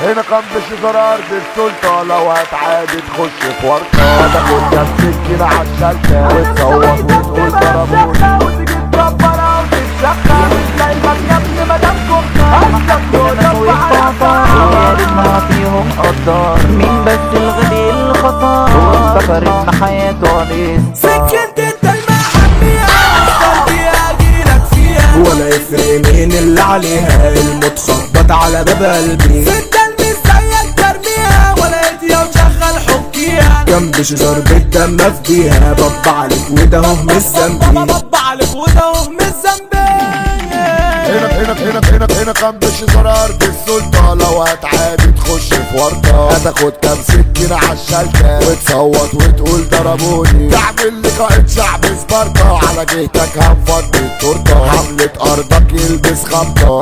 هنا قنبش زرار بالسلطة لو هتعادي تخش في ورطة هتاخد كام سكينة عالشلتة وتصوت وتقول ضربوني وتيجي تكبر او تتشخر دايما يا ابني مدام ما فيهم قدار مين بس الغبي الخطار فكر ان حياته لسه سكنت الدلمة حميها قلبي اجيلك فيها ولا يفرق مين اللي عليها المتخبط على باب قلبي ست المس زيك ترميها ولا ايديا وشغل حكيها جنب شجر بالدم افديها بب عليك وده هو مش ذنبي بابا عليك وده هو مش هنا ذنبي هنا هنا هنا هنا قنبش زرار بالسلطة لو هتعادي تخش في ورطة هتاخد كام سكينة عالشلتة وتصوت وتقول ضربوني تعمل لي قائد شعب سبارتا على جهتك هنفضي التورتة حملة ارضك يلبس خبطة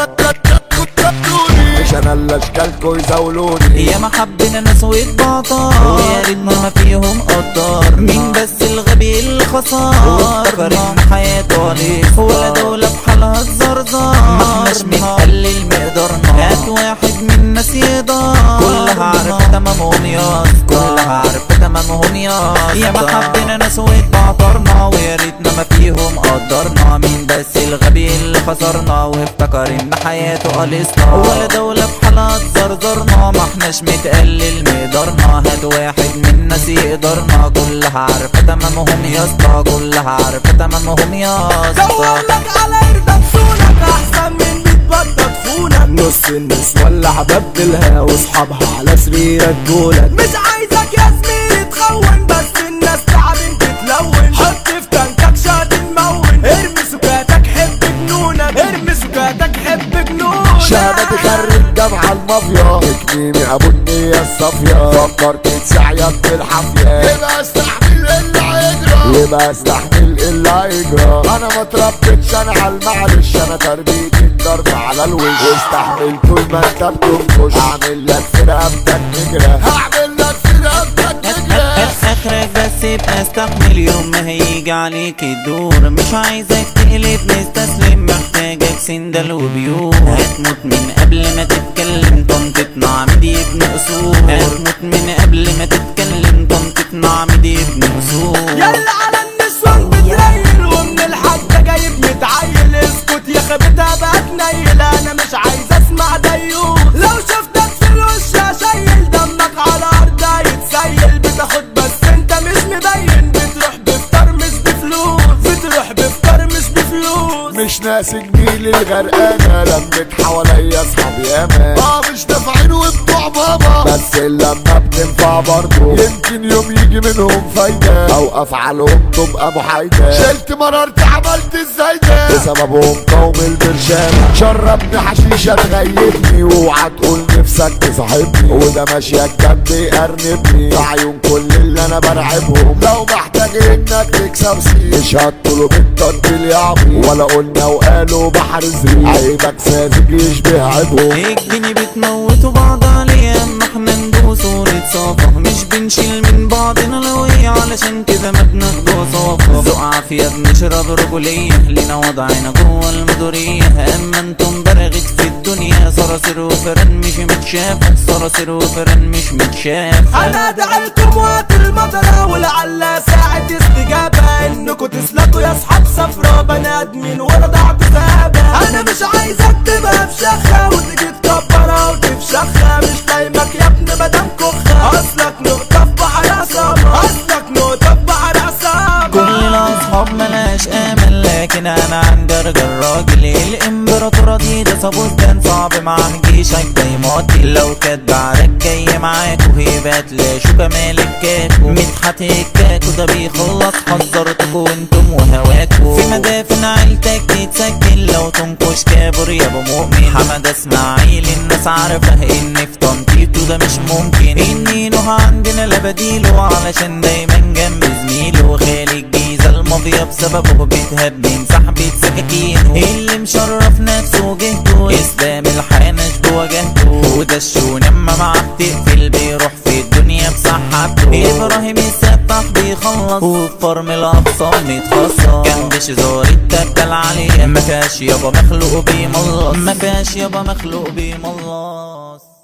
مش انا اللي اشكالكوا يزاولوني يا ما حبينا ناس واتبعطار ويا ريتنا ما فيهم قدار مين بس الغبي الخسار فكر ان حياته لسه ولا دولة بحالها تزرزر مهناش بنقلل مقدارنا هات واحد من الناس يقدر كلها عارفة تمامهم ياس كلها عارفة تمامهم ياس يا ما حبينا ناس واتبعطرنا ويا ريتنا ما فيهم قدرنا مين بس الغبي اللي خسرنا وافتكر ان حياته قلصنا ولا دولة بحالها تزرزرنا ما احناش متقلل مقدارنا هات واحد من الناس يقدرنا كلها عارفة تمامهم يا اسطى كلها عارفة تمامهم يا اسطى دورلك على يرضى بصونك احسن من بتبطل تخونك نص الناس ولع بدلها واصحابها على سريرك جولك مش عايزك يا زميلي تخون بس الناس تعبين تتلون حط في تنكك شاط المون ارمي سكاتك حب جنونك ارمي سكاتك حب جنونك شهادة خريج جامعة المافيا تكميمي ابو النية الصافية فكرت تسعيط بالحافية يبقى استحمل اللي هيجرى يبقى استحمل اللي هيجرى انا ما اتربيتش انا على المعلش انا تربيتي الضرب على الوش واستحمل طول ما انت بتنكش اعمل لك في رقبتك نجرة هعمل لك في رقبتك نجرة اخرك بس يبقى استحمل يوم ما هيجي عليك الدور مش عايزك تقلب مستسلم محتاجك سندل وبيور هتموت من قبل ما تتكلم طنطتنا عمدي ابن اصول هتموت من قبل ما تتكلم طنطتنا عمدي ابن اصول يلا على النسوان بتريل ومن الحاجة جايب متعيل اسكت يا خيبتها بقى تنيل انا مش عايز اسمع ديوث لو شفتك في الوش هشيل دمك على ارض هيتسيل بتاخد بس انت مش مبين بتروح بفطار مش بفلوس بتروح بفطار مش بفلوس مش ناسي جميل الغرقانة لمت حواليا اصحاب ياما اه مش دافعين وبتوع بابا بس لما بتنفع برضه يمكن يوم يجي منهم فايدة او افعالهم تبقى محايدة شلت مررت عملت ازاي ده بسببهم قوم البرشام شربني حشيشة تغيبني واوعى تقول نفسك تصاحبني وده ماشيك جنبي يقرنبني في عيون كل اللي انا برعبهم لو محتاج انك تكسب سي مش هتطلب التطبيل يا عبي ولا قلنا وقالوا بحر زري عيبك ساذج يشبه عيبهم الجني بتموتوا بعض عليا اما احنا ندوس ونتصافى مش بنشيل من بعضنا لوية علشان كده ما بناخده صافى ذوق عافية بنشرب رجولية لينا وضعنا جوه المدورية اما انتم برغت في الدنيا صراصير وفرن مش متشاف صراصير وفرن مش متشاف انا دعيتكم وقت المطرة ولعل ساعة استجابة انكم تسلكوا يا اصحاب صفرا بني ادمين وانا ضعت ذهبة انا مش عايزك تبقى في شخة وتيجي تكبرها وتفشخها مش لايمك يا ابني مدام كخة اصلك نقطة في بحر عصابة اصلك نقطة في بحر عصابة كل الاصحاب ملاش امل لكن انا عندي ارجل راجل الامبراطورة دي ده صابوس صعب معاه جيشك ده يموتي لو كانت بعرك جاي معاك وهيبات لا شو جمال الكاكو مدحت الكاكو ده بيخلص حذرتكوا وانتم وهواكوا في مدافن عيلتك تتسجل لو تنكش كابر يا ابو مؤمن حمد اسماعيل الناس عارفه ان في تنطيطه ده مش ممكن اني نوح عندنا لا بديله علشان دايما جنب زميله خالي الجيزه الماضيه بسببه بيتهبن سحبة سكاكينه اللي مشرف نفسه وجهته اسلام الحنش بوجهته وده الشون اما معاه بتقفل بيروح في الدنيا بسحبته ابراهيم السباح بيخلص وفي فرم الاقصى متخصص كان بشزار التبدل عليه ما فيهاش يابا مخلوق بيملص ما فيهاش يابا مخلوق بيملص